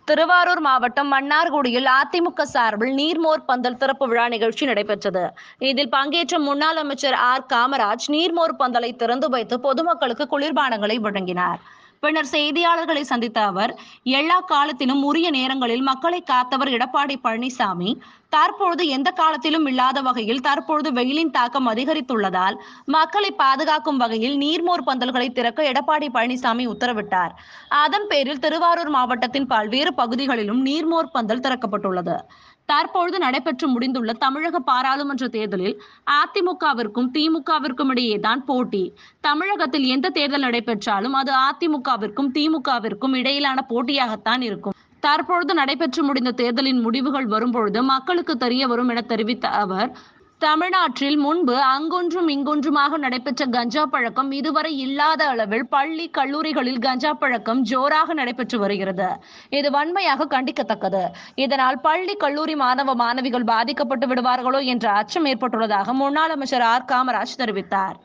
திருவாரூர் மாவட்டம் மன்னார்குடியில் அதிமுக சார்பில் நீர்மோர் பந்தல் திறப்பு விழா நிகழ்ச்சி நடைபெற்றது இதில் பங்கேற்ற முன்னாள் அமைச்சர் ஆர் காமராஜ் நீர்மோர் பந்தலை திறந்து வைத்து பொதுமக்களுக்கு குளிர்பானங்களை வழங்கினார் பின்னர் செய்தியாளர்களை சந்தித்த அவர் எல்லா காலத்திலும் உரிய நேரங்களில் மக்களை காத்தவர் எடப்பாடி பழனிசாமி தற்பொழுது எந்த காலத்திலும் இல்லாத வகையில் தற்பொழுது வெயிலின் தாக்கம் அதிகரித்துள்ளதால் மக்களை பாதுகாக்கும் வகையில் நீர்மோர் பந்தல்களை திறக்க எடப்பாடி பழனிசாமி உத்தரவிட்டார் அதன் பேரில் திருவாரூர் மாவட்டத்தின் பல்வேறு பகுதிகளிலும் நீர்மோர் பந்தல் திறக்கப்பட்டுள்ளது தற்பொழுது நடைபெற்று முடிந்துள்ள தமிழக பாராளுமன்ற தேர்தலில் அதிமுகவிற்கும் திமுகவிற்கும் இடையேதான் போட்டி தமிழகத்தில் எந்த தேர்தல் நடைபெற்றாலும் அது அதிமுகவிற்கும் திமுகவிற்கும் இடையிலான போட்டியாகத்தான் இருக்கும் தற்பொழுது நடைபெற்று முடிந்த தேர்தலின் முடிவுகள் வரும்பொழுது மக்களுக்கு தெரிய வரும் என தெரிவித்த அவர் தமிழ்நாட்டில் முன்பு அங்கொன்றும் இங்கொன்றுமாக நடைபெற்ற கஞ்சா பழக்கம் இதுவரை இல்லாத அளவில் பள்ளி கல்லூரிகளில் கஞ்சா பழக்கம் ஜோராக நடைபெற்று வருகிறது இது வன்மையாக கண்டிக்கத்தக்கது இதனால் பள்ளி கல்லூரி மாணவ மாணவிகள் பாதிக்கப்பட்டு விடுவார்களோ என்ற அச்சம் ஏற்பட்டுள்ளதாக முன்னாள் அமைச்சர் ஆர் காமராஜ் தெரிவித்தார்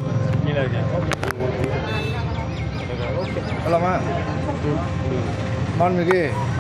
சொல்லலாமா மாண்புமிகு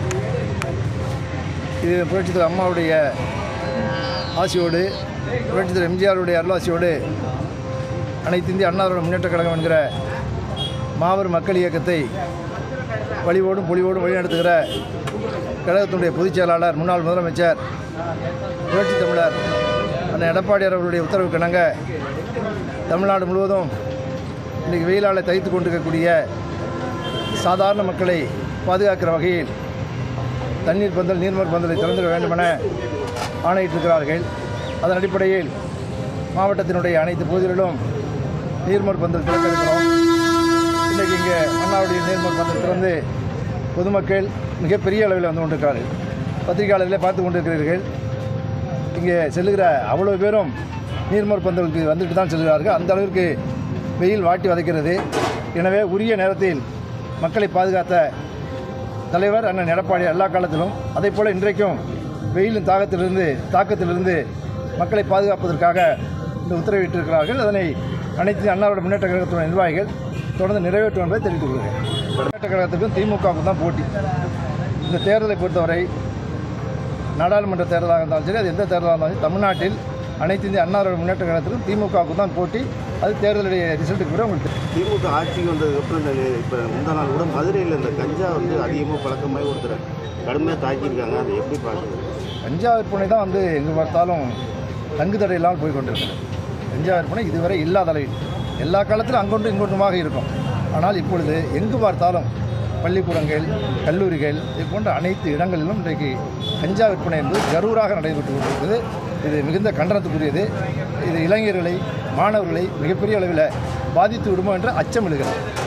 இது புரட்சித்தலைவர் அம்மாவுடைய ஆசியோடு புரட்சித்தலைவர் எம்ஜிஆருடைய அருளாசியோடு அனைத்து இந்திய அண்ணாரோட முன்னேற்ற கழகம் என்கிற மாபெரும் மக்கள் இயக்கத்தை வழிவோடும் பொலிவோடும் வழிநடத்துகிற கழகத்தினுடைய பொதுச் செயலாளர் முன்னாள் முதலமைச்சர் புரட்சி தமிழர் அண்ணன் எடப்பாடியார் அவர்களுடைய உத்தரவுக்கு இணங்க தமிழ்நாடு முழுவதும் இன்றைக்கி வெயிலால் தைத்து கொண்டிருக்கக்கூடிய சாதாரண மக்களை பாதுகாக்கிற வகையில் தண்ணீர் பந்தல் நீர்மோர் பந்தலை திறந்துட வேண்டுமென ஆணையிட்டிருக்கிறார்கள் அதன் அடிப்படையில் மாவட்டத்தினுடைய அனைத்து பகுதிகளிலும் நீர்மோர் பந்தல் திறக்க இருக்கிறோம் இன்றைக்கு இங்கே அண்ணாவுடைய நீர்மோர் பந்தல் திறந்து பொதுமக்கள் மிகப்பெரிய அளவில் வந்து கொண்டிருக்கிறார்கள் பத்திரிகையாளர்களே பார்த்து கொண்டிருக்கிறீர்கள் இங்கே செல்லுகிற அவ்வளோ பேரும் நீர்மோர் பந்தலுக்கு வந்துட்டு தான் செல்கிறார்கள் அந்த அளவிற்கு வெயில் வாட்டி வதைக்கிறது எனவே உரிய நேரத்தில் மக்களை பாதுகாத்த தலைவர் அண்ணன் எடப்பாடி எல்லா காலத்திலும் அதே போல் இன்றைக்கும் வெயிலின் தாக்கத்திலிருந்து தாக்கத்திலிருந்து மக்களை பாதுகாப்பதற்காக இந்த உத்தரவிட்டிருக்கிறார்கள் அதனை அனைத்து அண்ணாவோட முன்னேற்ற கழகத்துடைய நிர்வாகிகள் தொடர்ந்து நிறைவேற்றும் என்பதை தெரிவித்துக் கொள்கிறேன் முன்னேற்ற கழகத்துக்கும் திமுகவுக்கும் தான் போட்டி இந்த தேர்தலை பொறுத்தவரை நாடாளுமன்ற தேர்தலாக இருந்தாலும் சரி அது எந்த தேர்தலாக இருந்தாலும் சரி தமிழ்நாட்டில் அனைத்து இந்திய அண்ணாவோட முன்னேற்ற கழகத்திற்கும் திமுகவுக்கும் தான் போட்டி அது தேர்தலுடைய ரிசல்ட்டுக்கு கூட உங்களுக்கு தெரியும். திமுக ஆட்சிக்கு வந்ததுக்கப்புறம் இந்த இப்போ முந்தா நாள் கூட மதுரையில் இந்த கஞ்சா வந்து அதிகமாக பழக்கமாகி ஒருத்தர் கடுமையாக தாக்கியிருக்காங்க அதை எப்படி பார்க்குறது கஞ்சா விற்பனை தான் வந்து எங்கே பார்த்தாலும் தங்கு தடை இல்லாமல் போய் கொண்டிருக்கிறது கஞ்சா விற்பனை இதுவரை இல்லாத அளவில் எல்லா காலத்திலும் அங்கொன்றும் இங்கொன்றுமாக இருக்கும் ஆனால் இப்பொழுது எங்கு பார்த்தாலும் பள்ளிக்கூடங்கள் கல்லூரிகள் இது போன்ற அனைத்து இடங்களிலும் இன்றைக்கு கஞ்சா விற்பனை என்பது ஜரூராக நடைபெற்று கொண்டிருக்கிறது இது மிகுந்த கண்டனத்துக்குரியது இது இளைஞர்களை மாணவர்களை மிகப்பெரிய அளவில் பாதித்து விடுமோ என்ற அச்சம் எழுகிறது